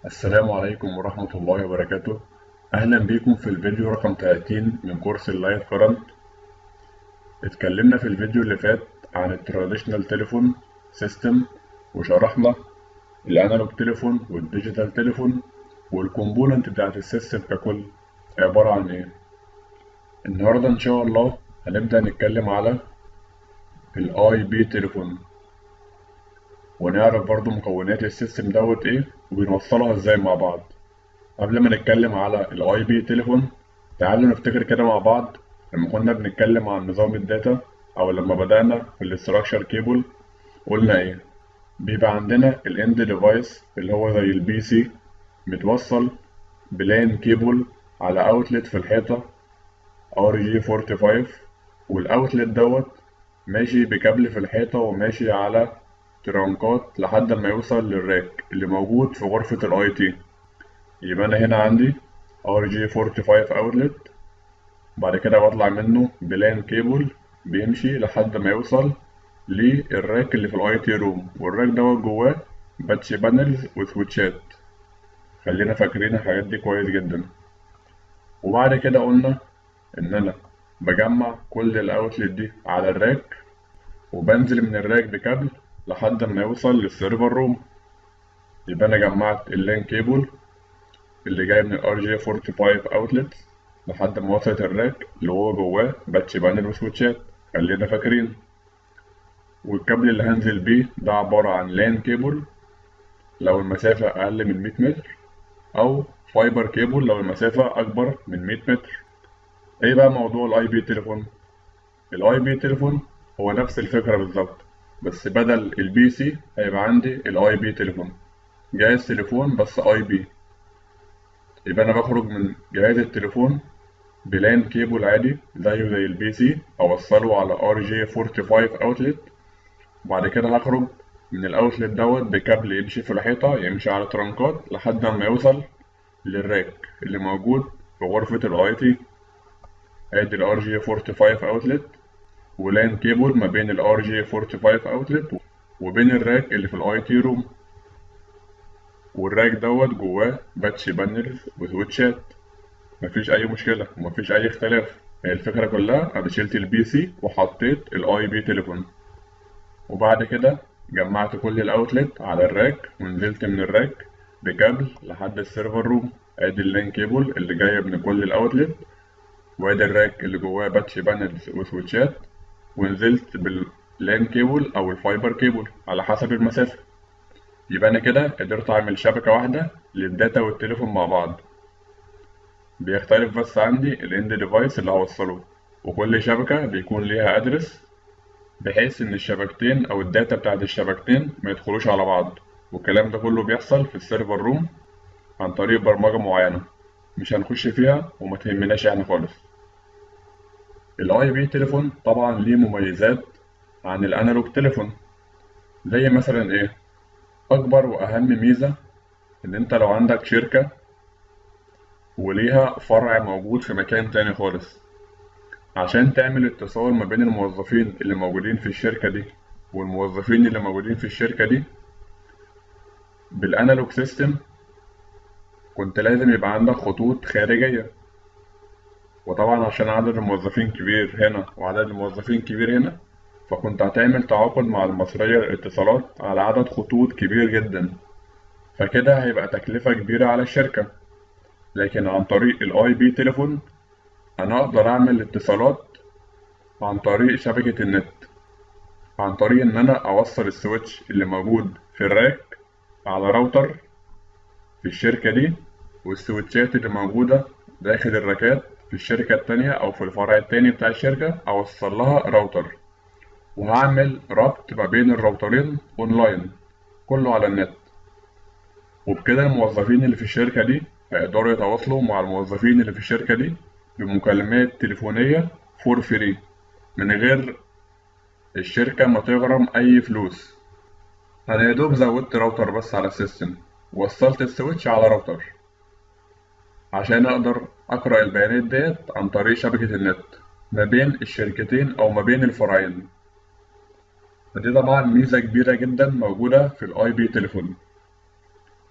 السلام عليكم ورحمة الله وبركاته أهلا بيكم في الفيديو رقم 30 من كورس اللايت كرنت اتكلمنا في الفيديو اللي فات عن التراديشنال تليفون سيستم وشرحنا الانالوج تليفون والديجيتال تليفون والكومبوننت بتاعت السيستم ككل عبارة عن ايه النهاردة ان شاء الله هنبدأ نتكلم على الاي بي تليفون ونعرف برضو مكونات السيستم دوت ايه وبنوصلها ازاي مع بعض قبل ما نتكلم على الاي بي تليفون تعالوا نفتكر كده مع بعض لما كنا بنتكلم عن نظام الداتا او لما بدأنا في الاستراكشر كيبل قلنا ايه بيبقى عندنا الاند ديفايس اللي هو زي البي سي متوصل بلان كيبل على اوتلت في الحيطة ار جي 45 والاوتلت دوت ماشي بكابل في الحيطة وماشي على ترانكات لحد ما يوصل للراك اللي موجود في غرفة الاي تي يبقى انا هنا عندي ار جي 45 اوتلت بعد كده بطلع منه بلان كيبل بيمشي لحد ما يوصل للراك اللي في الاي تي روم والراك دوت جواه باتش بانلز وسويتشات خلينا فاكرين الحاجات دي كويس جدا وبعد كده قلنا ان انا بجمع كل الاوتلت دي على الراك وبنزل من الراك بكابل لحد ما يوصل للسيرفر روم يبقى انا جمعت اللان كيبل اللي جاي من الار جي 45 اوتلت لحد ما وصلت الراك اللي هو جواه باتش بانل وسويتشات خلينا فاكرين والكابل اللي هنزل بيه ده عبارة عن لان كيبل لو المسافة أقل من 100 متر أو فايبر كيبل لو المسافة أكبر من 100 متر إيه بقى موضوع الأي بي تليفون؟ الأي بي تليفون هو نفس الفكرة بالظبط بس بدل البي سي هيبقى عندي الاي بي تليفون جهاز تليفون بس اي بي يبقى انا بخرج من جهاز التليفون بلان كيبل عادي زيه زي البي سي اوصله على ار جي 45 اوتلت وبعد كده هخرج من الاوتلت دوت بكابل يمشي في الحيطة يمشي على ترنكات لحد ما يوصل للراك اللي موجود في غرفة الاي تي ادي الار جي 45 اوتلت ولان كيبل ما بين الار جي 45 اوتلت وبين الراك اللي في الاي تي روم والراك دوت جواه باتش بانلز وسويتشات مفيش اي مشكله ومفيش اي اختلاف هي الفكره كلها انا شلت البي سي وحطيت الاي بي تليفون وبعد كده جمعت كل الاوتلت على الراك ونزلت من الراك بكابل لحد السيرفر روم ادي اللان كيبل اللي جايه من كل الاوتلت وادي الراك اللي جواه باتش بانلز وسويتشات ونزلت باللان كيبل او الفايبر كيبل على حسب المسافة يبقى انا كده قدرت اعمل شبكة واحدة للداتا والتليفون مع بعض بيختلف بس عندي الاند ديفايس اللي هوصله وكل شبكة بيكون ليها ادرس بحيث ان الشبكتين او الداتا بتاعت الشبكتين ما يدخلوش على بعض والكلام ده كله بيحصل في السيرفر روم عن طريق برمجة معينة مش هنخش فيها وما تهمناش يعني خالص الاي بي تليفون طبعا ليه مميزات عن الانالوج تليفون زي مثلا ايه اكبر واهم ميزة ان انت لو عندك شركة وليها فرع موجود في مكان تاني خالص عشان تعمل اتصال ما بين الموظفين اللي موجودين في الشركة دي والموظفين اللي موجودين في الشركة دي بالانالوج سيستم كنت لازم يبقى عندك خطوط خارجية وطبعا عشان عدد الموظفين كبير هنا وعدد الموظفين كبير هنا فكنت هتعمل تعاقد مع المصرية للاتصالات على عدد خطوط كبير جدا فكده هيبقى تكلفة كبيرة على الشركة لكن عن طريق الاي بي تليفون انا اقدر اعمل اتصالات عن طريق شبكة النت عن طريق ان انا اوصل السويتش اللي موجود في الراك على راوتر في الشركة دي والسويتشات اللي موجودة داخل الراكات في الشركة التانية أو في الفرع التاني بتاع الشركة أوصل لها راوتر وهعمل ربط ما بين الراوترين أونلاين كله على النت وبكده الموظفين اللي في الشركة دي هيقدروا يتواصلوا مع الموظفين اللي في الشركة دي بمكالمات تليفونية فور فري من غير الشركة ما تغرم أي فلوس أنا يدوب زودت راوتر بس على السيستم وصلت السويتش على راوتر عشان أقدر أقرأ البيانات ديت عن طريق شبكة النت ما بين الشركتين أو ما بين الفرعين فدي طبعا ميزة كبيرة جدا موجودة في الاي بي تليفون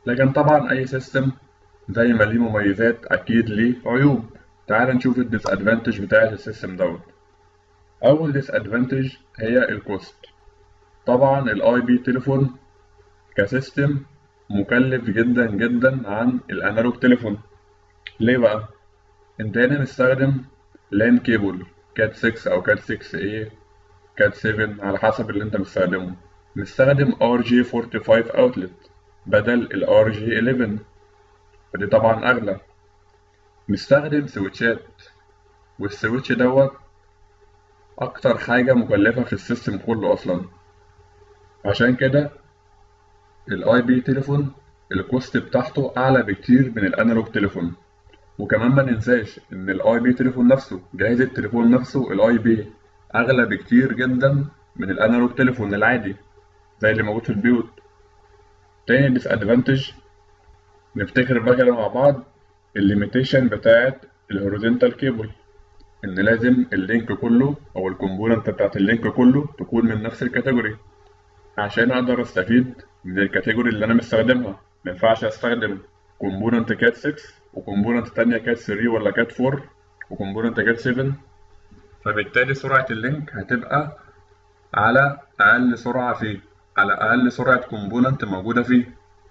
لكن طبعا أي سيستم زي ما ليه مميزات أكيد ليه عيوب تعال نشوف الديس ادفانتج بتاعة السيستم دوت أول ديس ادفانتج هي الكوست طبعا الاي بي تليفون كسيستم مكلف جدا جدا عن الانالوج تليفون ليه بقى انت هنا مستخدم لان كيبل كات 6 او كات 6 a كات 7 على حسب اللي انت مستخدمه مستخدم RJ45 اوتلت بدل ال RJ11 ودي طبعا اغلى مستخدم سويتشات والسويتش دوت اكتر حاجة مكلفة في السيستم كله اصلا عشان كده الاي بي تليفون الكوست بتاعته اعلى بكتير من الانالوج تليفون وكمان ما ننساش ان الاي بي تليفون نفسه جهاز التليفون نفسه الاي بي اغلى بكتير جدا من الانالوج تليفون العادي زي اللي موجود في البيوت تاني ديس ادفانتج نفتكر بقى كده مع بعض الليميتيشن بتاعت الهوريزونتال كيبل ان لازم اللينك كله او الكومبوننت بتاعت اللينك كله تكون من نفس الكاتيجوري عشان اقدر استفيد من الكاتيجوري اللي انا مستخدمها مينفعش استخدم كومبوننت كات 6 وكومبوننت تانية كات 3 ولا كات 4 وكومبوننت كات 7 فبالتالي سرعة اللينك هتبقى على أقل سرعة فيه على أقل سرعة كومبوننت موجودة فيه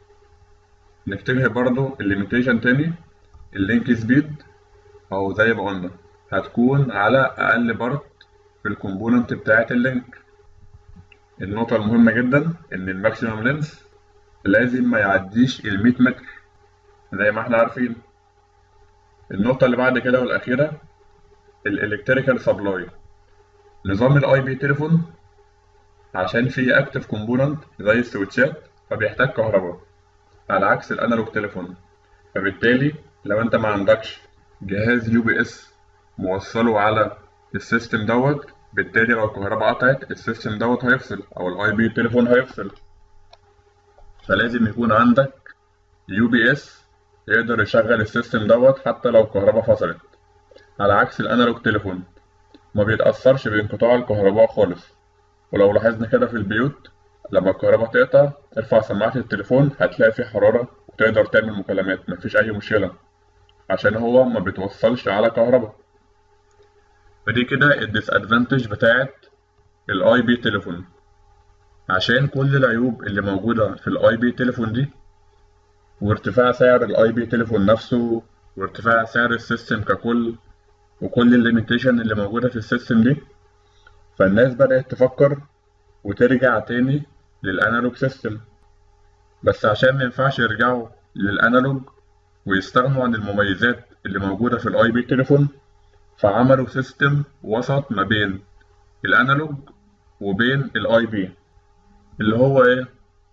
نفتكر برضو الليميتيشن تاني اللينك سبيد أو زي ما قلنا هتكون على أقل بارت في الكومبوننت بتاعة اللينك النقطة المهمة جدا إن الماكسيمم لينس لازم ما يعديش ال 100 متر زي ما احنا عارفين النقطة اللي بعد كده والأخيرة الإلكتريكال سبلاي نظام الأي بي تليفون عشان فيه أكتف كومبوننت زي السويتشات فبيحتاج كهرباء على عكس الأنالوج تليفون فبالتالي لو أنت ما عندكش جهاز يو بي إس موصله على السيستم دوت بالتالي لو الكهرباء قطعت السيستم دوت هيفصل او الاي بي تليفون هيفصل فلازم يكون عندك يو بي اس يقدر يشغل السيستم دوت حتى لو الكهرباء فصلت على عكس الانالوج تليفون ما بيتأثرش بانقطاع الكهرباء خالص ولو لاحظنا كده في البيوت لما الكهرباء تقطع ارفع سماعة التليفون هتلاقي فيه حرارة وتقدر تعمل مكالمات مفيش أي مشكلة عشان هو ما بيتوصلش على كهرباء فدي كده الديس ادفانتج بتاعت الاي بي تليفون عشان كل العيوب اللي موجودة في الاي بي تليفون دي وارتفاع سعر الاي بي تليفون نفسه وارتفاع سعر السيستم ككل وكل الليميتيشن اللي موجودة في السيستم دي فالناس بدأت تفكر وترجع تاني للانالوج سيستم بس عشان ما ينفعش يرجعوا للانالوج ويستغنوا عن المميزات اللي موجودة في الاي بي تليفون فعملوا سيستم وسط ما بين الانالوج وبين الاي بي اللي هو ايه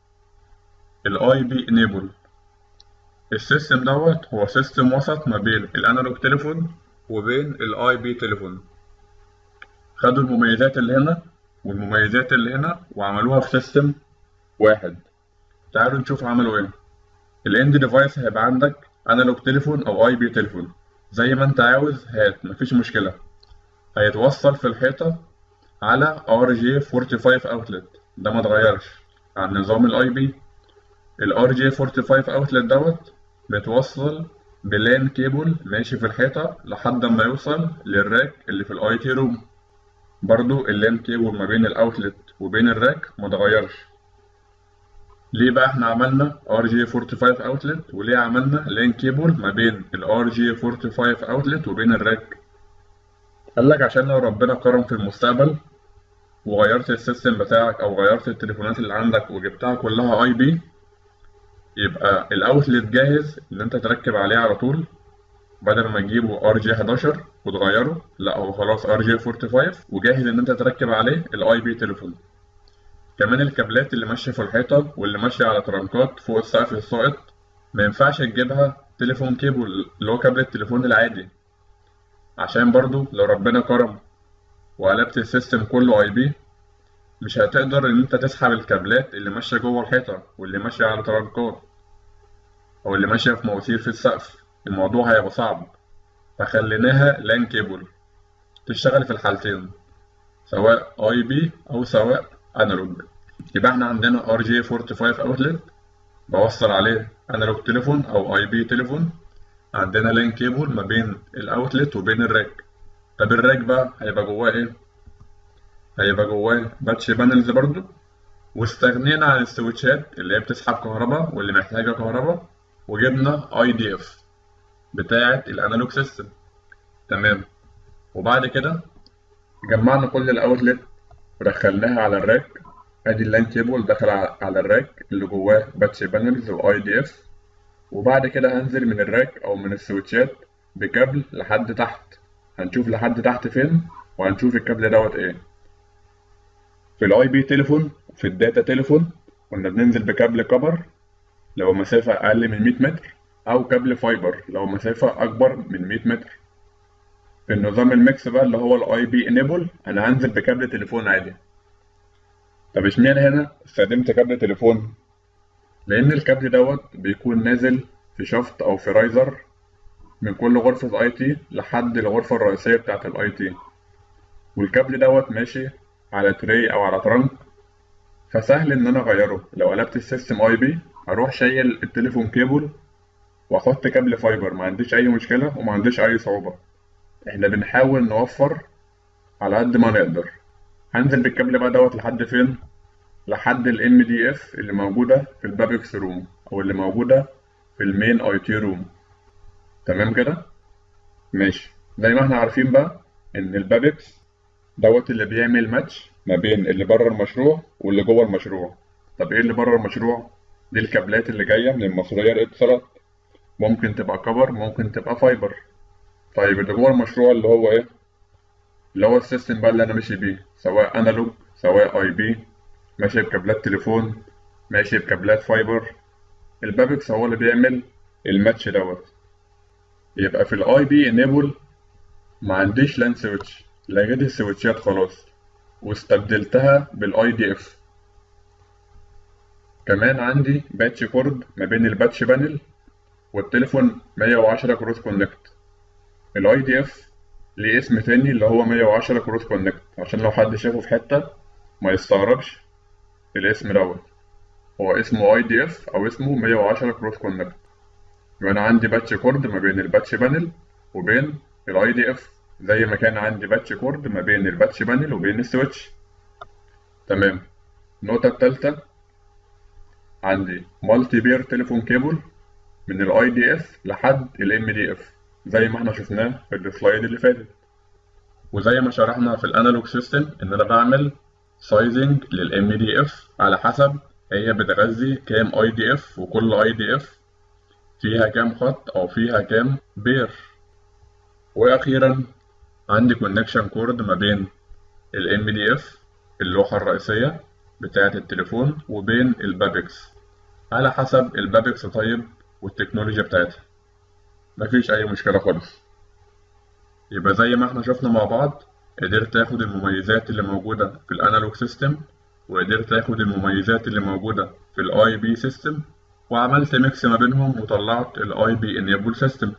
الاي بي انيبل السيستم دوت هو سيستم وسط ما بين الانالوج تليفون وبين الاي بي تليفون خدوا المميزات اللي هنا والمميزات اللي هنا وعملوها في سيستم واحد تعالوا نشوف عملوا ايه الاند ديفايس هيبقى عندك انالوج تليفون او اي بي تليفون زي ما انت عاوز هات مفيش مشكلة هيتوصل في الحيطة على RJ45 اوتلت ده ما اتغيرش عن نظام الاي بي ال RJ45 اوتلت دوت بيتوصل بلان كيبل ماشي في الحيطة لحد ما يوصل للراك اللي في الاي تي روم برضو اللان كيبل ما بين الاوتلت وبين الراك ما اتغيرش ليه بقى احنا عملنا RJ45 اوتلت وليه عملنا لان كيبل ما بين ال RJ45 اوتلت وبين الراك قال لك عشان لو ربنا كرم في المستقبل وغيرت السيستم بتاعك او غيرت التليفونات اللي عندك وجبتها كلها اي بي يبقى الاوتلت جاهز ان انت تركب عليه على طول بدل ما تجيبه ار جي 11 وتغيره لا هو خلاص ار جي 45 وجاهز ان انت تركب عليه الاي بي تليفون كمان الكابلات اللي ماشيه في الحيطه واللي ماشيه على ترنكات فوق السقف الساقط ما ينفعش تجيبها تليفون كيبل اللي هو كابل التليفون العادي عشان برضو لو ربنا كرم وقلبت السيستم كله اي بي مش هتقدر ان انت تسحب الكابلات اللي ماشيه جوه الحيطه واللي ماشيه على ترنكات او اللي ماشيه في مواسير في السقف الموضوع هيبقى صعب فخليناها لان كيبل تشتغل في الحالتين سواء اي بي او سواء انالوج يبقى احنا عندنا ار جي 45 اوتلت بوصل عليه انالوج تليفون او اي بي تليفون عندنا لين كيبل ما بين الاوتلت وبين الراك طب الراك بقى هيبقى جواه ايه هيبقى جواه باتش بانلز برضو واستغنينا عن السويتشات اللي هي بتسحب كهرباء واللي محتاجة كهرباء وجبنا اي دي اف بتاعة الانالوج سيستم تمام وبعد كده جمعنا كل الاوتلت ودخلناها على الراك ادي اللان كيبل دخل على الراك اللي جواه باتش بانلز واي دي اف وبعد كده هنزل من الراك او من السويتشات بكابل لحد تحت هنشوف لحد تحت فين وهنشوف الكابل دوت ايه في الاي بي تليفون في الداتا تليفون كنا بننزل بكابل كبر لو مسافة أقل من 100 متر أو كابل فايبر لو مسافة أكبر من 100 متر في النظام الميكس بقى اللي هو الاي بي انيبل أنا هنزل بكابل تليفون عادي طب اشمعنى هنا استخدمت كابل تليفون لأن الكابل دوت بيكون نازل في شفط أو في رايزر من كل غرفة اي تي لحد الغرفة الرئيسية بتاعة الاي تي والكابل دوت ماشي على تري أو على ترنك فسهل إن أنا أغيره لو قلبت السيستم اي بي أروح شايل التليفون كيبل وأحط كابل فايبر ما عنديش أي مشكلة وما عنديش أي صعوبة إحنا بنحاول نوفر على قد ما نقدر هنزل بالكابل بقى دوت لحد فين لحد ال MDF اللي موجودة في البابكس روم أو اللي موجودة في المين اي تي روم تمام كده ماشي زي ما احنا عارفين بقى إن البابكس دوت اللي بيعمل ماتش ما بين اللي بره المشروع واللي جوه المشروع طب ايه اللي بره المشروع دي الكابلات اللي جاية من المصرية للاتصالات ممكن تبقى كبر ممكن تبقى فايبر طيب اللي جوه المشروع اللي هو ايه اللي هو السيستم بقى اللي انا ماشي بيه سواء انالوج سواء اي بي ماشي بكابلات تليفون ماشي بكابلات فايبر البابكس هو اللي بيعمل الماتش دوت يبقى في الاي بي انيبل ما عنديش لان سويتش لغيت السويتشات خلاص واستبدلتها بالاي دي اف كمان عندي باتش كورد ما بين الباتش بانل والتليفون 110 كروس كونكت الاي دي اف ليه اسم تاني اللي هو 110 كروس كونكت عشان لو حد شافه في حتة ما يستغربش الاسم دوت هو اسمه اي دي اف او اسمه 110 كروس كونكت يبقى انا عندي باتش كورد ما بين الباتش بانل وبين الاي دي اف زي ما كان عندي باتش كورد ما بين الباتش بانل وبين السويتش تمام النقطة التالتة عندي مالتي بير تليفون كيبل من الاي دي اف لحد الام دي اف زي ما احنا شفناه في السلايد اللي فاتت وزي ما شرحنا في الانالوج سيستم ان انا بعمل سايزنج للام دي اف على حسب هي بتغذي كام اي دي اف وكل اي دي اف فيها كام خط او فيها كام بير واخيرا عندي كونكشن كورد ما بين الام دي اف اللوحة الرئيسية بتاعة التليفون وبين البابكس على حسب البابكس طيب والتكنولوجيا بتاعتها مفيش أي مشكلة خالص يبقى زي ما احنا شفنا مع بعض قدرت اخد المميزات اللي موجودة في الانالوج سيستم وقدرت اخد المميزات اللي موجودة في الاي بي سيستم وعملت ميكس ما بينهم وطلعت الاي بي انيبل سيستم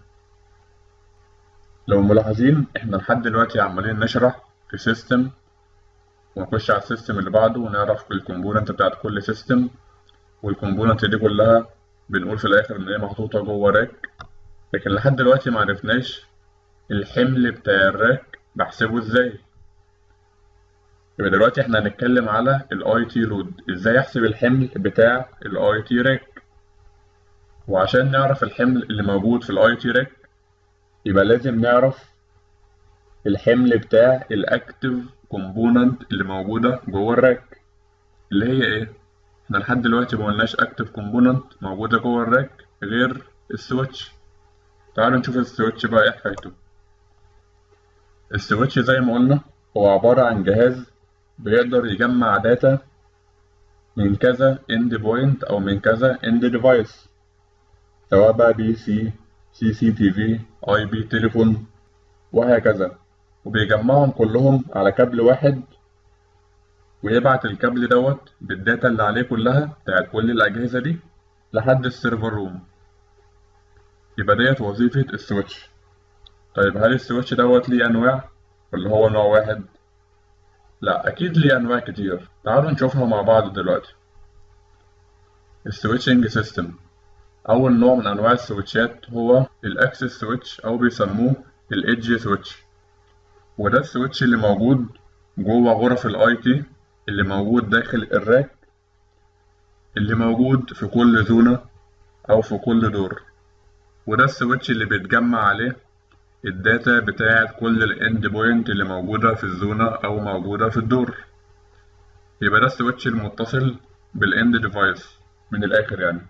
لو ملاحظين احنا لحد دلوقتي عمالين نشرح في سيستم ونخش على السيستم اللي بعده ونعرف الكومبوننت بتاعت كل سيستم والكومبوننت دي كلها بنقول في الاخر ان هي محطوطة جوه راك لكن لحد دلوقتي معرفناش الحمل بتاع الراك بحسبه ازاي يبقى دلوقتي احنا هنتكلم على الاي تي لود ازاي احسب الحمل بتاع الاي تي راك وعشان نعرف الحمل اللي موجود في الاي تي راك يبقى لازم نعرف الحمل بتاع الاكتف كومبوننت اللي موجودة جوه الراك اللي هي ايه احنا لحد دلوقتي ما قلناش اكتف كومبوننت موجودة جوه الراك غير السويتش تعالوا نشوف السويتش بقى ايه حكايته السويتش زي ما قلنا هو عبارة عن جهاز بيقدر يجمع داتا من كذا اند بوينت او من كذا اند ديفايس سواء بقى بي سي سي سي تي في اي بي تليفون وهكذا وبيجمعهم كلهم على كابل واحد ويبعت الكابل دوت بالداتا اللي عليه كلها بتاعت كل الأجهزة دي لحد السيرفر روم يبقى ديت وظيفة السويتش طيب هل السويتش دوت ليه أنواع ولا هو نوع واحد؟ لا أكيد ليه أنواع كتير تعالوا نشوفها مع بعض دلوقتي السويتشنج سيستم أول نوع من أنواع السويتشات هو الأكسس سويتش أو بيسموه الإيدج سويتش وده السويتش اللي موجود جوه غرف الاي تي اللي موجود داخل الراك اللي موجود في كل زونة أو في كل دور وده السويتش اللي بيتجمع عليه الداتا بتاعة كل الاند بوينت اللي موجودة في الزونة أو موجودة في الدور يبقى ده السويتش المتصل بالاند ديفايس من الآخر يعني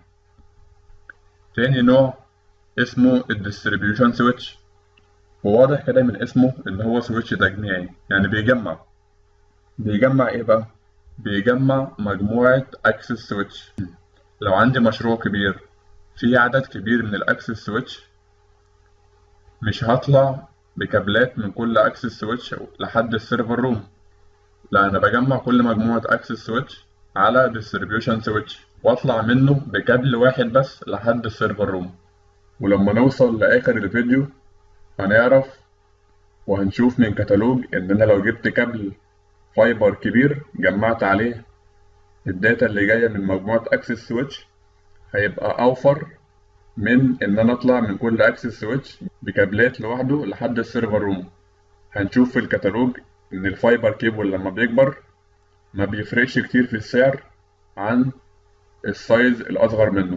تاني نوع اسمه الديستريبيوشن سويتش وواضح كده من اسمه إن هو سويتش تجميعي يعني بيجمع بيجمع إيه بقى؟ بيجمع مجموعة أكسس سويتش لو عندي مشروع كبير فيه عدد كبير من الأكسس سويتش مش هطلع بكابلات من كل أكسس سويتش لحد السيرفر روم لا أنا بجمع كل مجموعة أكسس سويتش على ديستريبيوشن سويتش وأطلع منه بكابل واحد بس لحد السيرفر روم ولما نوصل لآخر الفيديو هنعرف وهنشوف من كتالوج إن أنا لو جبت كابل فايبر كبير جمعت عليه الداتا اللي جاية من مجموعة أكسس سويتش هيبقى أوفر من إن أنا أطلع من كل أكسس سويتش بكابلات لوحده لحد السيرفر روم هنشوف في الكتالوج إن الفايبر كيبل لما بيكبر ما بيفرقش كتير في السعر عن السايز الأصغر منه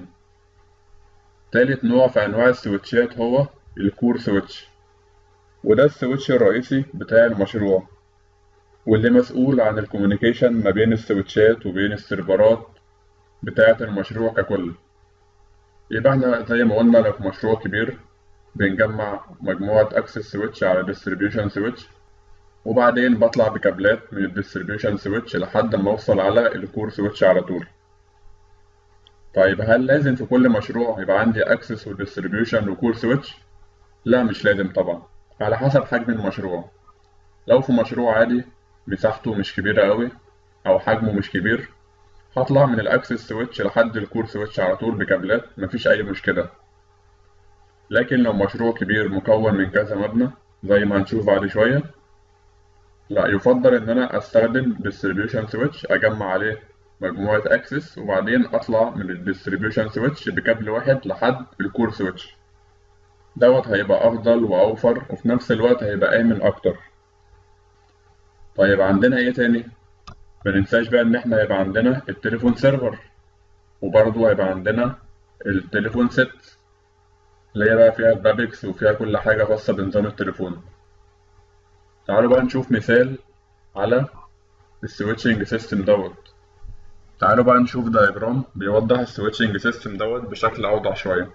تالت نوع في أنواع السويتشات هو الكور سويتش وده السويتش الرئيسي بتاع المشروع واللي مسؤول عن الكوميونيكيشن ما بين السويتشات وبين السيرفرات بتاعة المشروع ككل يبقى احنا زي ما قلنا لو في مشروع كبير بنجمع مجموعة أكسس سويتش على ديستريبيوشن سويتش وبعدين بطلع بكابلات من الديستريبيوشن سويتش لحد ما أوصل على الكور سويتش على طول طيب هل لازم في كل مشروع يبقى عندي أكسس وديستريبيوشن وكور سويتش؟ لا مش لازم طبعا على حسب حجم المشروع لو في مشروع عادي مساحته مش كبيرة أوي أو حجمه مش كبير هطلع من الأكسس سويتش لحد الكور سويتش على طول بكابلات مفيش أي مشكلة لكن لو مشروع كبير مكون من كذا مبنى زي ما هنشوف بعد شوية لا يفضل إن أنا أستخدم distribution switch أجمع عليه مجموعة أكسس وبعدين أطلع من الديستريبيوشن سويتش بكابل واحد لحد الكور سويتش دوت هيبقى أفضل وأوفر وفي نفس الوقت هيبقى آمن أكتر طيب عندنا إيه تاني؟ مننساش بقى إن إحنا هيبقى عندنا التليفون سيرفر وبرضه هيبقى عندنا التليفون ست اللي هي بقى فيها البابكس وفيها كل حاجة خاصة بنظام التليفون تعالوا بقى نشوف مثال على السويتشنج سيستم دوت تعالوا بقى نشوف دايجرام بيوضح السويتشنج سيستم دوت بشكل أوضح شوية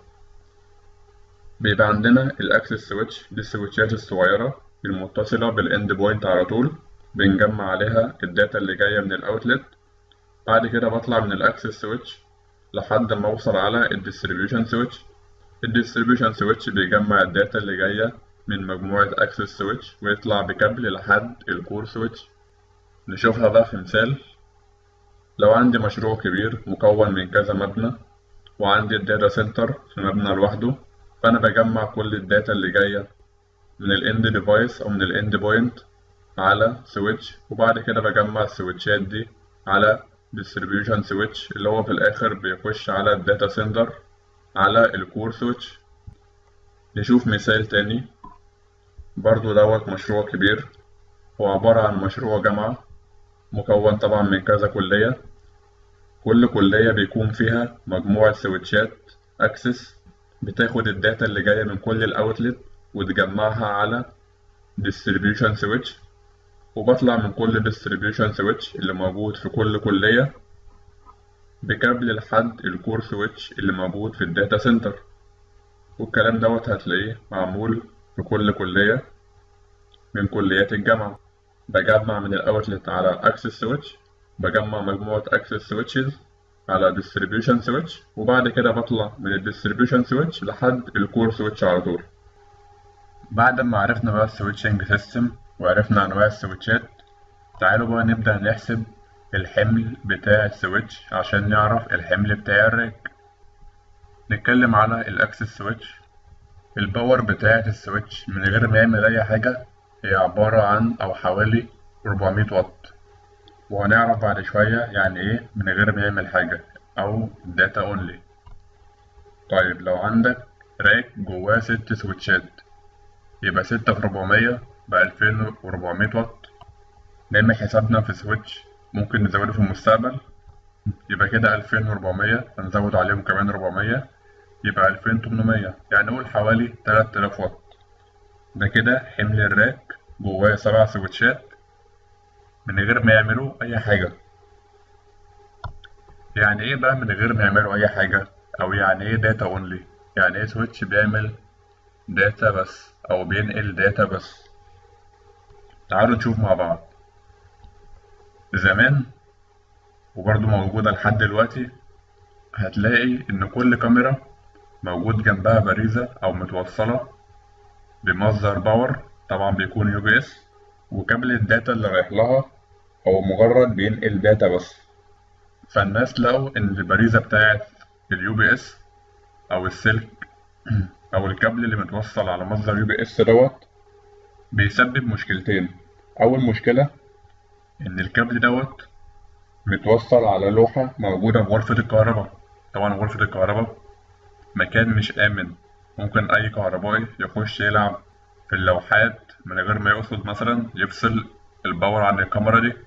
بيبقى عندنا الأكسس سويتش دي السويتشات الصغيرة المتصلة بالإند بوينت على طول بنجمع عليها الداتا اللي جاية من الأوتلت بعد كده بطلع من الأكسس سويتش لحد ما أوصل على الديستريبيوشن سويتش الديستريبيوشن سويتش بيجمع الداتا اللي جاية من مجموعة أكسس سويتش ويطلع بكابل لحد الكور سويتش نشوفها بقى في مثال لو عندي مشروع كبير مكون من كذا مبنى وعندي الداتا سنتر في مبنى لوحده فأنا بجمع كل الداتا اللي جاية من الاند ديفايس أو من الاند بوينت على سويتش وبعد كده بجمع السويتشات دي على distribution switch اللي هو في الآخر بيخش على الداتا سنتر على الكور سويتش نشوف مثال تاني برضو دوت مشروع كبير هو عبارة عن مشروع جامعة مكون طبعا من كذا كلية كل كلية بيكون فيها مجموعة سويتشات أكسس بتاخد الداتا اللي جاية من كل الأوتلت وتجمعها على distribution switch وبطلع من كل distribution switch اللي موجود في كل كلية بكابل لحد الكور سويتش اللي موجود في الداتا سنتر والكلام دوت هتلاقيه معمول في كل كلية من كليات الجامعة بجمع من الأوتلت على أكسس سويتش بجمع مجموعة أكسس سويتشز على distribution switch وبعد كده بطلع من ال distribution switch لحد الكور سويتش على طول بعد ما عرفنا بقى السويتشنج سيستم وعرفنا أنواع السويتشات تعالوا بقى نبدأ نحسب الحمل بتاع السويتش عشان نعرف الحمل بتاع الراك نتكلم على الأكسس سويتش الباور بتاعة السويتش من غير ما يعمل أي حاجة هي عبارة عن أو حوالي 400 واط وهنعرف بعد شوية يعني إيه من غير ما يعمل حاجة أو داتا أونلي طيب لو عندك راك جواه ست سويتشات يبقى ستة في ربعمية بألفين وربعمية واط نعمل حسابنا في سويتش ممكن نزوده في المستقبل يبقى كده ألفين وربعمية هنزود عليهم كمان ربعمية يبقى ألفين تمنمية يعني قول حوالي تلات آلاف واط ده كده حمل الراك جواه سبع سويتشات من غير ما يعملوا أي حاجة يعني إيه بقى من غير ما يعملوا أي حاجة أو يعني إيه داتا أونلي يعني إيه سويتش بيعمل داتا بس أو بينقل داتا بس تعالوا نشوف مع بعض زمان وبرضه موجودة لحد دلوقتي هتلاقي إن كل كاميرا موجود جنبها باريزة أو متوصلة بمصدر باور طبعا بيكون يو بي اس وكابل الداتا اللي رايح لها هو مجرد بينقل داتا بس فالناس لقوا إن الباريزة بتاعت اليو بي اس أو السلك أو الكابل اللي متوصل على مصدر يو بي اس دوت بيسبب مشكلتين أول مشكلة إن الكابل دوت متوصل على لوحة موجودة في غرفة الكهرباء طبعا غرفة الكهرباء مكان مش آمن ممكن أي كهربائي يخش يلعب في اللوحات من غير ما يقصد مثلا يفصل الباور عن الكاميرا دي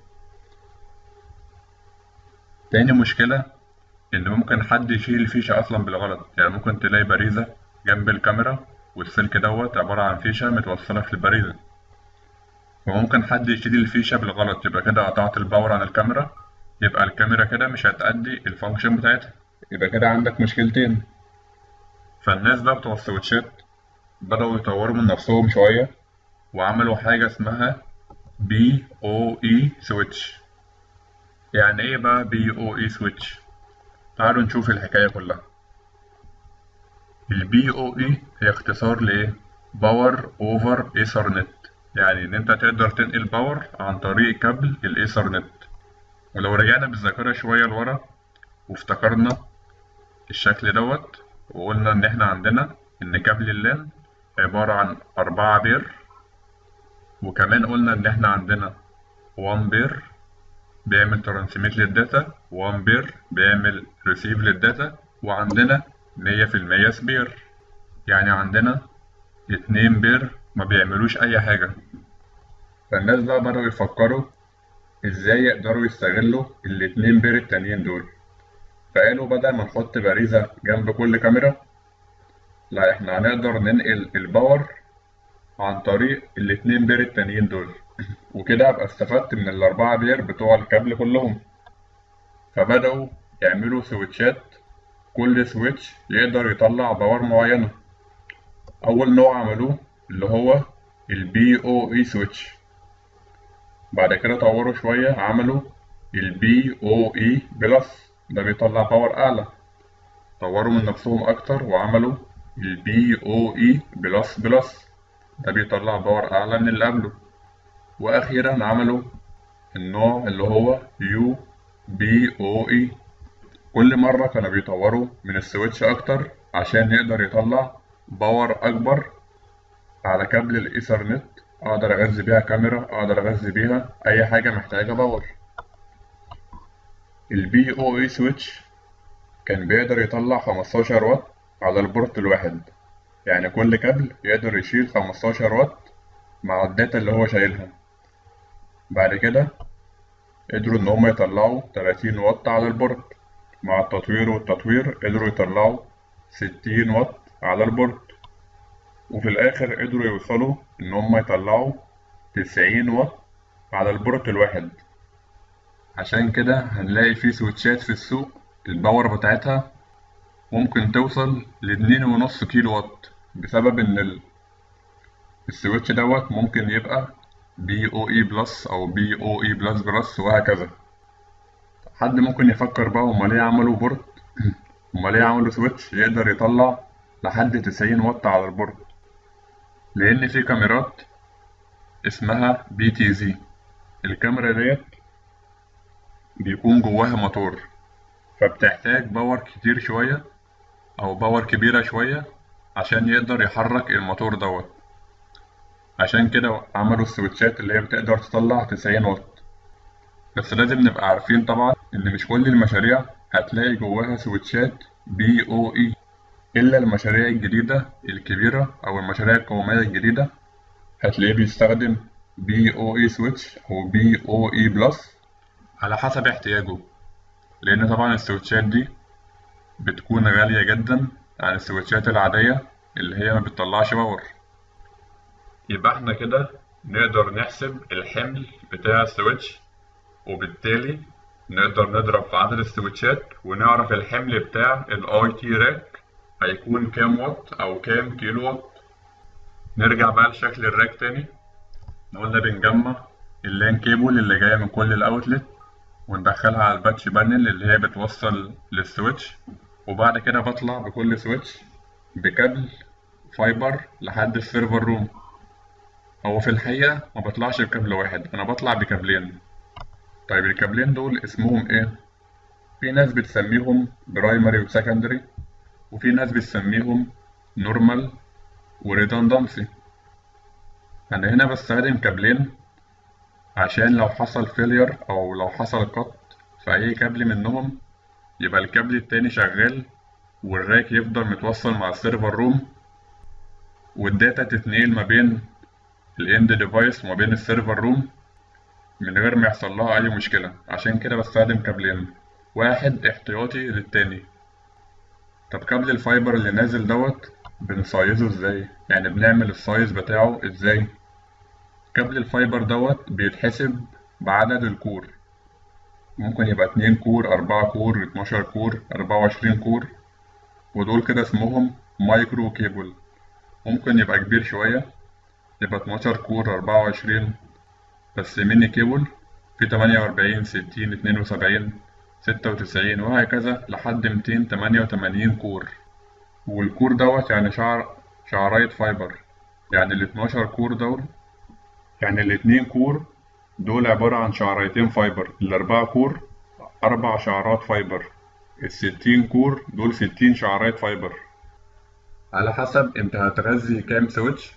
تاني مشكلة إن ممكن حد يشيل الفيشة أصلا بالغلط يعني ممكن تلاقي باريزة جنب الكاميرا والسلك دوت عبارة عن فيشة متوصلة في الباريزة وممكن حد يشيل الفيشة بالغلط يبقى كده قطعت الباور عن الكاميرا يبقى الكاميرا كده مش هتأدي الفانكشن بتاعتها يبقى كده عندك مشكلتين فالناس بقى بتوع السويتشات بدأوا يطوروا من نفسهم شوية وعملوا حاجة اسمها بي او اي سويتش يعني ايه بقى بي او اي سويتش تعالوا نشوف الحكاية كلها البي او اي هي اختصار لايه باور اوفر ايثرنت يعني ان انت تقدر تنقل باور عن طريق كابل الايثرنت ولو رجعنا بالذاكرة شوية لورا وافتكرنا الشكل دوت وقلنا إن إحنا عندنا إن كابل اللان عبارة عن أربعة بير وكمان قلنا إن إحنا عندنا وان بير بيعمل ترانسميت للداتا وان بير بيعمل ريسيف للداتا وعندنا مية في المية سبير يعني عندنا اتنين بير ما بيعملوش أي حاجة فالناس بقى بدأوا يفكروا ازاي يقدروا يستغلوا الاتنين بير التانيين دول فقالوا بدل ما نحط باريزة جنب كل كاميرا لا احنا هنقدر ننقل الباور عن طريق الاتنين بير التانيين دول وكده ابقى استفدت من الاربعة بير بتوع الكابل كلهم فبدأوا يعملوا سويتشات كل سويتش يقدر يطلع باور معينة أول نوع عملوه اللي هو البي او اي سويتش بعد كده طوروا شوية عملوا البي او اي بلس ده بيطلع باور أعلى طوروا من نفسهم أكتر وعملوا البي او اي بلس بلس ده بيطلع باور أعلى من اللي قبله وأخيرا عملوا النوع اللي هو يو بي او اي كل مرة كانوا بيطوروا من السويتش أكتر عشان يقدر يطلع باور أكبر على كابل الإيثرنت أقدر أغذي بيها كاميرا أقدر أغذي بيها أي حاجة محتاجة باور البي او اي سويتش كان بيقدر يطلع 15 واط على البورت الواحد يعني كل كابل يقدر يشيل 15 واط مع الداتا اللي هو شايلها بعد كده قدروا إن هما يطلعوا 30 واط على البورت مع التطوير والتطوير قدروا يطلعوا 60 واط على البورت وفي الآخر قدروا يوصلوا إن هما يطلعوا 90 واط على البورت الواحد عشان كده هنلاقي في سويتشات في السوق الباور بتاعتها ممكن توصل لاتنين ونص كيلو واط بسبب إن ال... السويتش دوت ممكن يبقى بي او اي بلس أو بي او اي بلس بلس وهكذا حد ممكن يفكر بقى هما ليه عملوا بورت هما ليه عملوا سويتش يقدر يطلع لحد 90 واط على البورت لأن في كاميرات اسمها بي تي زي الكاميرا ديت بيكون جواها موتور فبتحتاج باور كتير شوية أو باور كبيرة شوية عشان يقدر يحرك الموتور دوت عشان كده عملوا السويتشات اللي هي بتقدر تطلع 90 واط بس لازم نبقى عارفين طبعا إن مش كل المشاريع هتلاقي جواها سويتشات بي او اي إلا المشاريع الجديدة الكبيرة أو المشاريع القومية الجديدة هتلاقيه بيستخدم بي او اي سويتش أو بي او اي بلس على حسب احتياجه لأن طبعا السويتشات دي بتكون غالية جدا عن السويتشات العادية اللي هي ما بتطلعش باور يبقى احنا كده نقدر نحسب الحمل بتاع السويتش وبالتالي نقدر نضرب في عدد السويتشات ونعرف الحمل بتاع الاي تي راك هيكون كام واط او كام كيلو واط نرجع بقى لشكل الراك تاني قلنا بنجمع اللان كيبل اللي جاية من كل الاوتلت وندخلها على الباتش بانل اللي هي بتوصل للسويتش وبعد كده بطلع بكل سويتش بكابل فايبر لحد السيرفر روم هو في الحقيقة ما بطلعش بكابل واحد أنا بطلع بكابلين طيب الكابلين دول اسمهم إيه؟ في ناس بتسميهم برايمري وسكندري وفي ناس بتسميهم نورمال وريدندنسي أنا هنا بستخدم كابلين عشان لو حصل فيلير أو لو حصل قط في أي كابل منهم يبقى الكابل التاني شغال والراك يفضل متوصل مع السيرفر روم والداتا تتنقل ما بين الاند ديفايس وما بين السيرفر روم من غير ما يحصل لها اي مشكله عشان كده بستخدم كابلين واحد احتياطي للتاني طب كابل الفايبر اللي نازل دوت بنسايزه ازاي يعني بنعمل السايز بتاعه ازاي كابل الفايبر دوت بيتحسب بعدد الكور ممكن يبقى اتنين كور أربعة كور اتناشر كور أربعة وعشرين كور ودول كده اسمهم مايكرو كيبل ممكن يبقى كبير شوية يبقى 12 كور 24 بس ميني كيبل في 48 60 72 96 وهكذا لحد 288 كور والكور دوت يعني شعر شعراية فايبر يعني ال 12 كور دول يعني الاتنين كور دول عبارة عن شعريتين فايبر الأربعة كور أربع شعرات فايبر الستين كور دول ستين شعرات فايبر على حسب انت هتغذي كام سويتش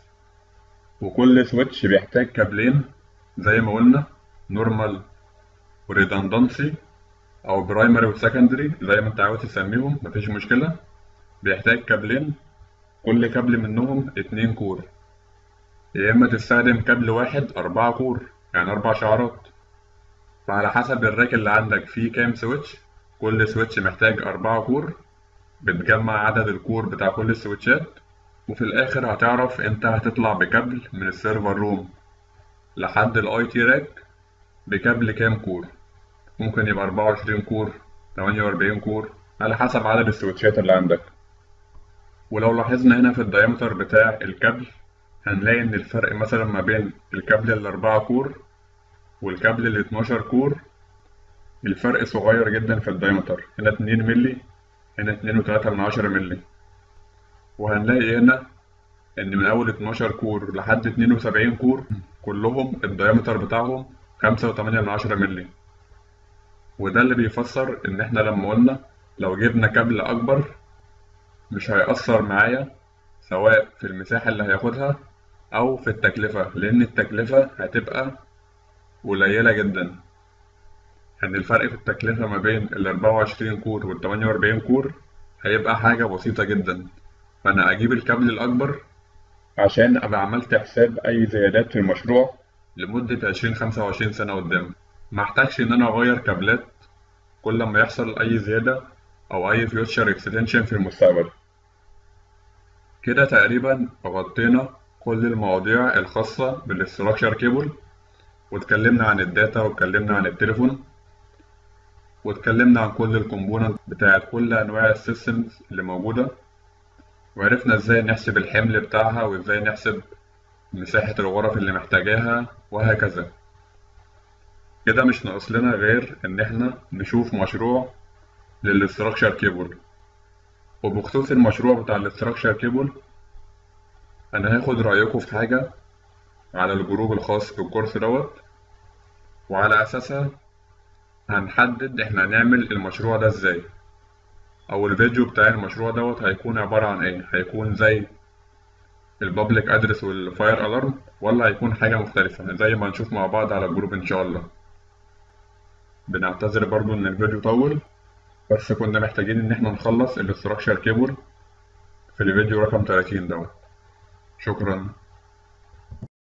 وكل سويتش بيحتاج كابلين زي ما قلنا نورمال وريدندنسي او برايمري وسكندري زي ما انت عاوز تسميهم مفيش مشكلة بيحتاج كابلين كل كابل منهم اتنين كور يا اما تستخدم كابل واحد اربعة كور يعني اربع شعرات فعلى حسب الراك اللي عندك فيه كام سويتش كل سويتش محتاج أربعة كور بتجمع عدد الكور بتاع كل السويتشات وفي الآخر هتعرف أنت هتطلع بكابل من السيرفر روم لحد الأي تي راك بكابل كام كور ممكن يبقى أربعة وعشرين كور تمانية وأربعين كور على حسب عدد السويتشات اللي عندك ولو لاحظنا هنا في الدايمتر بتاع الكابل هنلاقي إن الفرق مثلا ما بين الكابل الأربعة كور والكابل ال 12 كور الفرق صغير جدا في الدايمتر هنا 2 مللي هنا 2 و3 من عشرة مللي وهنلاقي هنا إن من أول 12 كور لحد 72 كور كلهم الدايمتر بتاعهم 5 و8 من عشرة مللي وده اللي بيفسر إن إحنا لما قلنا لو جبنا كابل أكبر مش هيأثر معايا سواء في المساحة اللي هياخدها أو في التكلفة لأن التكلفة هتبقى قليلة جدا يعني الفرق في التكلفة ما بين ال 24 كور وال 48 كور هيبقى حاجة بسيطة جدا فأنا أجيب الكابل الأكبر عشان أبقى عملت حساب أي زيادات في المشروع لمدة 20 25 سنة قدام ما احتاجش إن أنا أغير كابلات كل ما يحصل أي زيادة أو أي فيوتشر اكستنشن في المستقبل كده تقريبا غطينا كل المواضيع الخاصة بالاستراكشر كيبل واتكلمنا عن الداتا واتكلمنا عن التليفون واتكلمنا عن كل الكومبوننت بتاعت كل انواع السيستمز اللي موجوده وعرفنا ازاي نحسب الحمل بتاعها وازاي نحسب مساحة الغرف اللي محتاجاها وهكذا كده مش ناقص لنا غير ان احنا نشوف مشروع للاستراكشر كيبل وبخصوص المشروع بتاع الاستراكشر كيبل انا هاخد رأيكم في حاجة على الجروب الخاص بالكورس دوت وعلى أساسها هنحدد احنا هنعمل المشروع ده ازاي أو الفيديو بتاع المشروع دوت هيكون عبارة عن ايه هيكون زي البابليك ادرس والفاير الارم ولا هيكون حاجة مختلفة زي ما هنشوف مع بعض على الجروب ان شاء الله بنعتذر برضو ان الفيديو طول بس كنا محتاجين إن إحنا نخلص الاستراكشر كيبل في الفيديو رقم 30 دوت شكرا